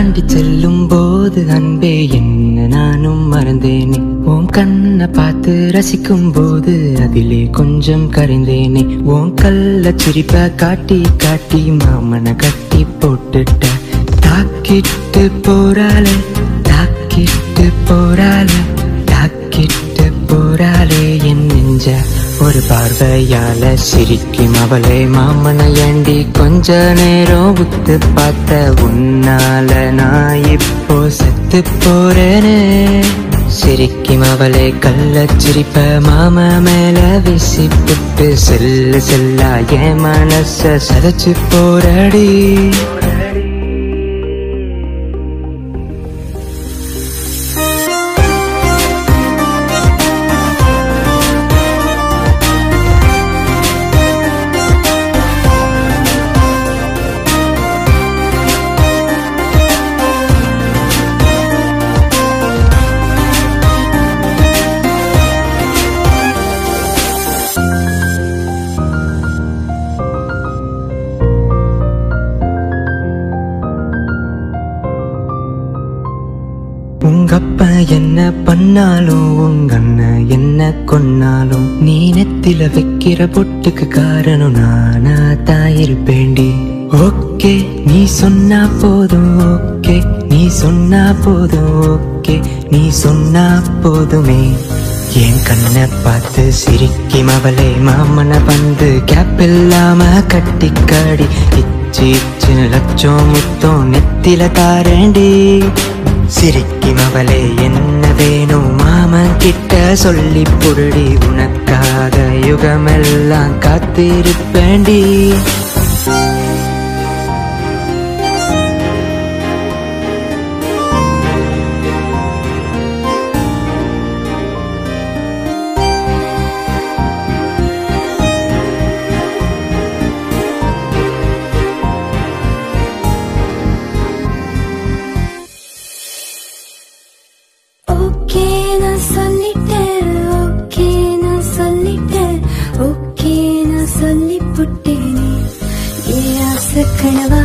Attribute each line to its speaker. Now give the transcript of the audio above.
Speaker 1: தாண்டி செல்லும் போது அன்பே என்ன நானும் மறந்தேனே உன் கண்ணை பார்த்து ரசிக்கும் போது அதிலே கொஞ்சம் கரைந்தேனே உன் கள்ள சிரிப்ப காட்டி காட்டி மாமனை கட்டி போட்டுட்ட தாக்கிட்டு போறாளே தாக்கிட்டு போறாளே தாக்கிட்டு போறாளே என் நெஞ்ச ஒரு பார்வையால சிரிக்கும் அவளை மாமனை ஏண்டி கொஞ்ச நேரம் உத்து பார்த்த உன்னால நான் இப்போ செத்து போறேனே சிரிக்கும் அவளை கள்ள சிரிப்ப மாம மேல வீசி புட்டு செல்லு செல்லா என் மனச சதைச்சு போறடி உங்க அப்பா என்ன பண்ணாலும் உங்க அண்ணன் என்ன கொன்னாலும் நீ நெத்தில வைக்கிற பொட்டுக்கு காரணம் நானா தான் இருப்பேண்டி ஓகே நீ சொன்னா போதும் ஓகே நீ சொன்னா போதும் ஓகே நீ சொன்னா போதுமே என் கண்ணை பார்த்து சிரிக்கும் அவளை மாமனை வந்து கேப் இல்லாம கட்டிக்காடி இச்சு இச்சுன்னு லட்சம் முத்தம் நெத்தில தாரேண்டி சிரிக்கும் அவளே என்ன வேணும் மாமன் கிட்ட சொல்லி புரடி உனக்காக யுகமெல்லாம் காத்திருப்பேண்டி
Speaker 2: ஓகே நான் சொல்லிட்டேன் ஓகே நான் சொல்லிட்டேன் ஓகே நான் சொல்லி புட்டேனே ஏ ஆசை கனவா